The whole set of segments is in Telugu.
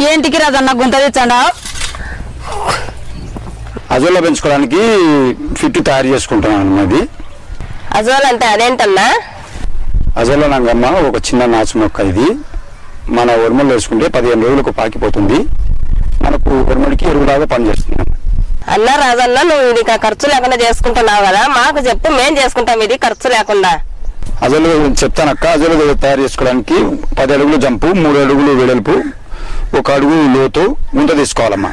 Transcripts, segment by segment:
ఏంటికి రాదన్న గుంత తెచ్చండా అజోలా పెంచుకోవడానికి ఫిట్ తయారు చేసుకుంటున్నాను అన్నది అజోల్ అంటే అదేంటన్నా అజోలా నంగమ్మ ఒక చిన్న నాచు మొక్క ఇది మన ఉరుమలు వేసుకుంటే పదిహేను రోజులకు పాకిపోతుంది మనకు ఉరుమడికి ఎరువులాగా పనిచేస్తుంది అన్న రాజన్న నువ్వు ఇది క- ఖర్చు లేకుండా చేసుకుంటున్నావు కదా మాకు చెప్పు మేం చేసుకుంటాం ఇది ఖర్చు లేకుండా అజలు చెప్తానక్క అజలు తయారు చేసుకోవడానికి పది అడుగులు జంపు మూడు అడుగులు వెడల్పు ఒక అడుగు లోతు గుంత తీసుకోవాలమ్మా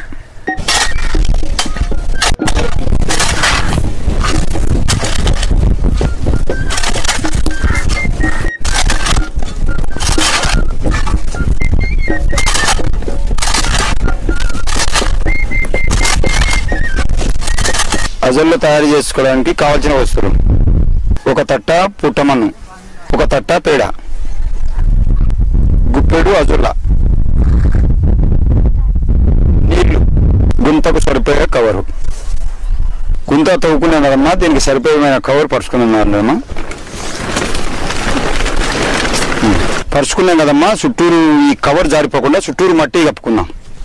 అజల్లో తయారు చేసుకోవడానికి కావాల్సిన వస్తువులు ఒక తట్ట పుట్టమన్ను ఒక తట్ట పేడ గుప్పెడు అజుల్లా నీళ్లు గుంతకు సరిపోయే కవరు గుంత తవ్వుకునే కదమ్మా దీనికి సరిపోయే కవర్ పరుచుకున్నారమ్మా పరుచుకున్నాం కదమ్మా చుట్టూరు ఈ కవర్ జారిపోకుండా చుట్టూరు మట్టి కప్పుకున్నాం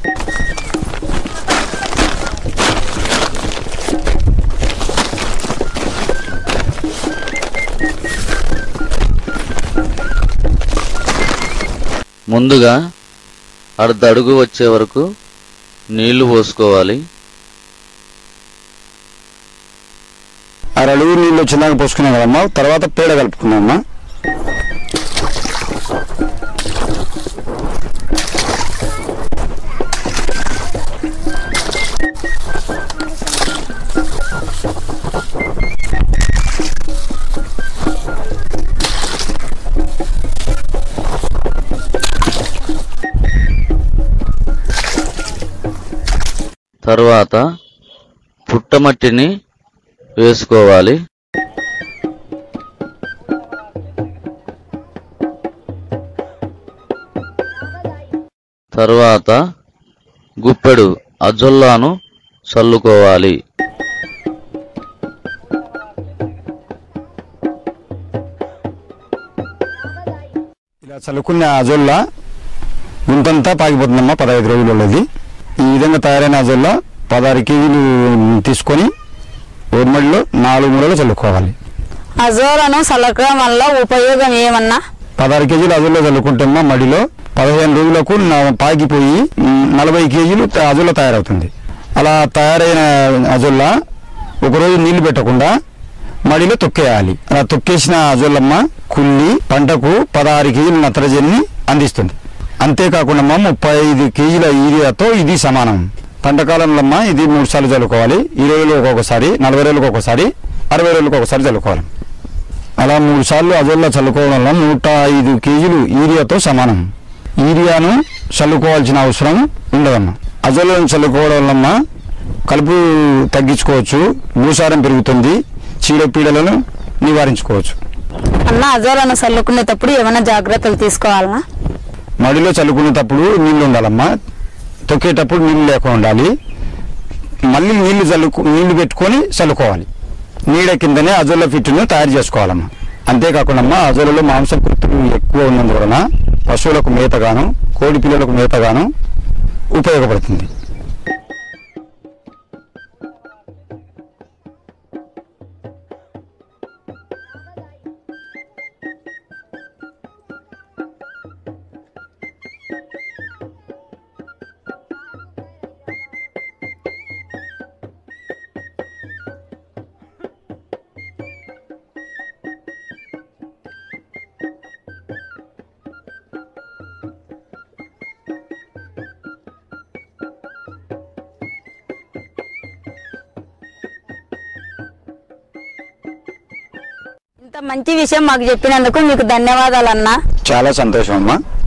ముందుగా అర్ధ అడుగు వచ్చే వరకు నీళ్లు పోసుకోవాలి అర అడుగు నీళ్ళు వచ్చిందాక పోసుకున్నాం కదమ్మా తర్వాత పేడ కలుపుకున్నామమ్మా తర్వాత పుట్టమట్టిని వేసుకోవాలి తర్వాత గుప్పెడు అజొల్లాను చల్లుకోవాలి ఇలా చల్లుకున్న అజొల్లా గుంతంతా పాకిపోతుందమ్మా పదహైదు రోజులది ఈ విధంగా తయారైన అజొల్లా పదహారు కేజీలు తీసుకొని ఉమ్మడిలో నాలుగు మూలలో చల్లుకోవాలి అజోలను సలకడం వల్ల ఉపయోగం ఏమన్నా పదహారు కేజీలు అజొల్లో చల్లుకుంటామా మడిలో పదిహేను రోజులకు నా- పాకిపోయి మ్, నలభై కేజీలు త- అజొల్ల తయారవుతుంది అలా తయారైన అజొల్లా ఒకరోజు నీళ్లు పెట్టకుండా మడిలో తొక్కేయాలి అలా తొక్కేసిన అజొల్లమ్మ కుళ్ళి పంటకు పదహారు కేజీల నత్రజనిని అందిస్తుంది అంతేకాకుండా అమ్మ ముప్పై ఐదు కేజీల యూరియాతో ఇది సమానం పంటకాలంలో అమ్మ ఇది మూడు సార్లు చల్లుకోవాలి ఇరవై రోజులకు ఒకసారి నలభై రోజులకు ఒకసారి అరవై రోజులకు ఒకసారి చల్లుకోవాలి అలా మూడు సార్లు అజొల్లా చల్లుకోవడం వల్ల నూట ఐదు కేజీలు యూరియాతో సమానం యూరియాను చల్లుకోవాల్సిన అవసరం ఉండదమ్మా అజొల్లను చల్లుకోవడం వల్ల కలుపు తగ్గించుకోవచ్చు భూసారం పెరుగుతుంది చీడపీడలను నివారించుకోవచ్చు అన్న అజోలను చల్లుకునేటప్పుడు ఏమైనా జాగ్రత్తలు తీసుకోవాలనా మడిలో చల్లుకునేటప్పుడు నీళ్లు ఉండాలమ్మా తొక్కేటప్పుడు నీళ్లు లేకుండా ఉండాలి మళ్ళీ నీళ్లు చల్లుకు నీళ్లు పెట్టుకొని చల్లుకోవాలి నీడ కిందనే అజోల ఫిట్ను తయారు చేసుకోవాలమ్మా అంతేకాకుండా అమ్మా అజోలలో మాంసం కృతులు ఎక్కువ ఉన్నందువలన పశువులకు మేతగాను కోడి పిల్లలకు మేతగాను ఉపయోగపడుతుంది ఇంత మంచి విషయం మాకు చెప్పినందుకు మీకు ధన్యవాదాలు అన్నా చాలా సంతోషం అమ్మా